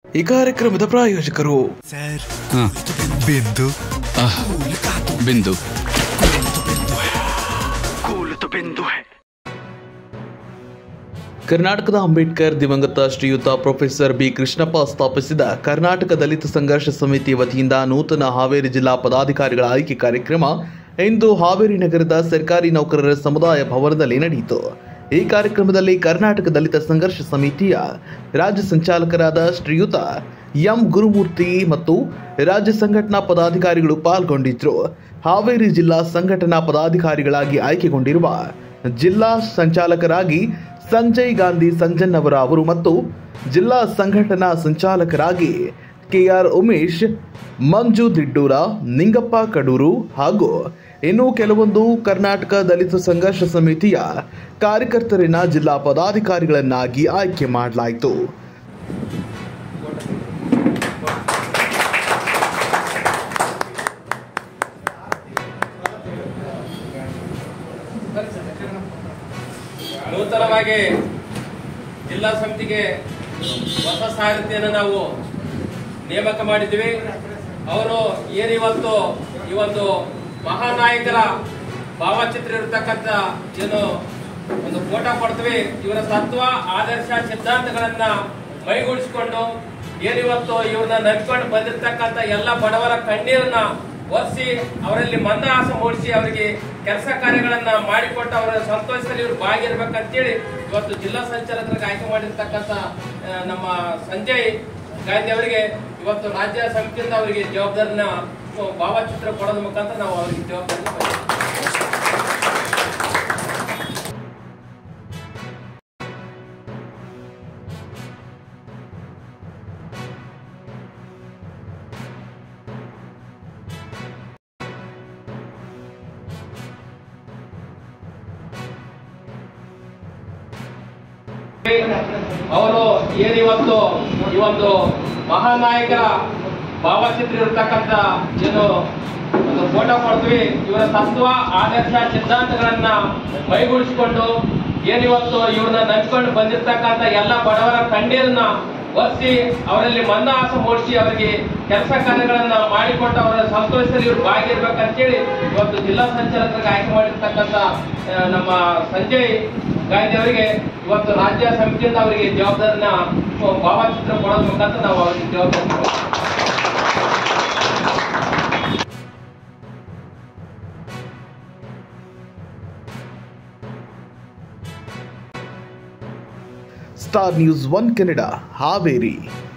ಈ ಕಾರ್ಯಕ್ರಮದ ಪ್ರಾಯೋಜಕರು ಸರ್ ಹಾ. ಬಿಂದು ಆಹ್, ಬಿಂದು ಕರ್ನಾಟಕದ ಅಂಬೇಡ್ಕರ್ ದಿವಂಗತ ಶ್ರೀಯುತ ಪ್ರೊಫೆಸರ್ ಬಿ ಕೃಷ್ಣಪ್ಪ ಸ್ಥಾಪಿಸಿದ ಕರ್ನಾಟಕ ದಲಿತ ಸಂಘರ್ಷ ಸಮಿತಿ ವತಿಯಿಂದ ನೂತನ ಹಾವೇರಿ ಜಿಲ್ಲಾ ಪದಾಧಿಕಾರಿಗಳ ಆಯ್ಕೆ ಕಾರ್ಯಕ್ರಮ ಇಂದು ಹಾವೇರಿ ನಗರದ ಸರ್ಕಾರಿ ನೌಕರರ ಸಮುದಾಯ ಭವನದಲ್ಲಿ ನಡೆಯಿತು ಈ ಕಾರ್ಯಕ್ರಮದಲ್ಲಿ ಕರ್ನಾಟಕ ದಲಿತ ಸಂಘರ್ಷ ಸಮಿತಿಯ ರಾಜ್ಯ ಸಂಚಾಲಕರಾದ ಶ್ರೀಯುತ ಎಂ ಗುರುಮೂರ್ತಿ ಮತ್ತು ರಾಜ್ಯ ಸಂಘಟನಾ ಪದಾಧಿಕಾರಿಗಳು ಪಾಲ್ಗೊಂಡಿದ್ರು ಹಾವೇರಿ ಜಿಲ್ಲಾ ಸಂಘಟನಾ ಪದಾಧಿಕಾರಿಗಳಾಗಿ ಆಯ್ಕೆಗೊಂಡಿರುವ ಜಿಲ್ಲಾ ಸಂಚಾಲಕರಾಗಿ ಸಂಜಯ್ ಗಾಂಧಿ ಸಂಜನ್ ಅವರ ಅವರು ಮತ್ತು ಜಿಲ್ಲಾ ಸಂಘಟನಾ ಸಂಚಾಲಕರಾಗಿ ಕೆಆರ್ ಉಮೇಶ್ ಮಂಜು ದಿಡ್ಡೂರ ನಿಂಗಪ್ಪ ಕಡೂರು ಹಾಗೂ ಇನ್ನು ಕೆಲವೊಂದು ಕರ್ನಾಟಕ ದಲಿತ ಸಂಘರ್ಷ ಸಮಿತಿಯ ಕಾರ್ಯಕರ್ತರನ್ನ ಜಿಲ್ಲಾ ಪದಾಧಿಕಾರಿಗಳನ್ನಾಗಿ ಆಯ್ಕೆ ಮಾಡಲಾಯಿತು ನೂತನವಾಗಿ ಜಿಲ್ಲಾ ಸಮಿತಿಗೆ ಹೊಸ ಸಾರಥಿಯನ್ನು ನಾವು ನೇಮಕ ಮಾಡಿದ್ವಿ ಅವರು ಏನಿವತ್ತು ಈ ಒಂದು ಮಹಾನಾಯಕರ ಭಾವಚಿತ್ರ ಇರತಕ್ಕಂಥ ಏನು ಒಂದು ಫೋಟೋ ಕೊಡ್ತೀವಿ ಇವರ ತತ್ವ ಆದರ್ಶ ಸಿದ್ಧಾಂತಗಳನ್ನ ಮೈಗೂಡಿಸಿಕೊಂಡು ಏನಿವತ್ತು ಇವ್ರನ್ನ ನಂಬಿಕೊಂಡು ಬಂದಿರತಕ್ಕಂಥ ಎಲ್ಲ ಬಡವರ ಕಣ್ಣೀರನ್ನ ಒರೆಸಿ ಅವರಲ್ಲಿ ಮಂದಹಾಸ ಮೂಡಿಸಿ ಅವರಿಗೆ ಕೆಲಸ ಕಾರ್ಯಗಳನ್ನ ಮಾಡಿಕೊಟ್ಟು ಅವರ ಸಂತೋಷದಲ್ಲಿ ಇವರು ಭಾಗಿರ್ಬೇಕಂತೇಳಿ ಇವತ್ತು ಜಿಲ್ಲಾ ಸಂಚಾಲಕರಿಗೆ ಆಯ್ಕೆ ಮಾಡಿರ್ತಕ್ಕಂಥ ಆ, ನಮ್ಮ ಸಂಜಯ್ ಗಾಂಧಿ ಅವರಿಗೆ ಇವತ್ತು ರಾಜ್ಯ ಸಮಿತಿಯಿಂದ ಅವರಿಗೆ ಜವಾಬ್ದಾರಿನ ಆ, ಭಾವಚಿತ್ರ ಕೊಡೋದ್ರ ಮುಖಾಂತರ ನಾವು ಅವರಿಗೆ ಜವಾಬ್ದಾರಿ ಕೊಡ್ತೀವಿ. ಅವರು ಏನಿವತ್ತು ಈ ಒಂದು ಮಹಾನಾಯಕರ ಭಾವಚಿತ್ರ ಇರತಕ್ಕಂತ ಏನು ಒಂದು ಫೋಟೋ ಕೊಡ್ತೀವಿ ಇವರ ತತ್ವ ಆದರ್ಶ ಸಿದ್ಧಾಂತಗಳನ್ನ ಮೈಗೂಡಿಸಿಕೊಂಡು ಏನಿವತ್ತು ಇವ್ರನ್ನ ನಂಬಿಕೊಂಡು ಬಂದಿರತಕ್ಕಂತ ಎಲ್ಲ ಬಡವರ ಕಣ್ಣೀರನ್ನ ಒರೆಸಿ ಅವರಲ್ಲಿ ಮಂದಹಾಸ ಮೂಡಿಸಿ ಅವರಿಗೆ ಕೆಲಸ ಕಾರ್ಯಗಳನ್ನ ಮಾಡಿಕೊಟ್ಟು ಅವರ ಸಂತೋಷದಲ್ಲಿ ಇವ್ರು ಭಾಗಿರ್ಬೇಕಂತೇಳಿ ಇವತ್ತು ಜಿಲ್ಲಾ ಸಂಚಾಲಕರಿಗೆ ಆಯ್ಕೆ ಮಾಡಿರ್ತಕ್ಕಂಥ ಆ, ನಮ್ಮ ಸಂಜಯ್ ಗಾಂಧಿ ಅವರಿಗೆ ಇವತ್ತು ರಾಜ್ಯ ಸಮಿತಿಯಿಂದ ಅವರಿಗೆ ಜವಾಬ್ದಾರಿನ ಆ, ಭಾವಚಿತ್ರ ಕೊಡೋದ್ರ ಮುಖಾಂತರ ನಾವು ಅವರಿಗೆ ಜವಾಬ್ದಾರಿ ಕೊಡ್ತೀವಿ. Star news one Kannada Haveri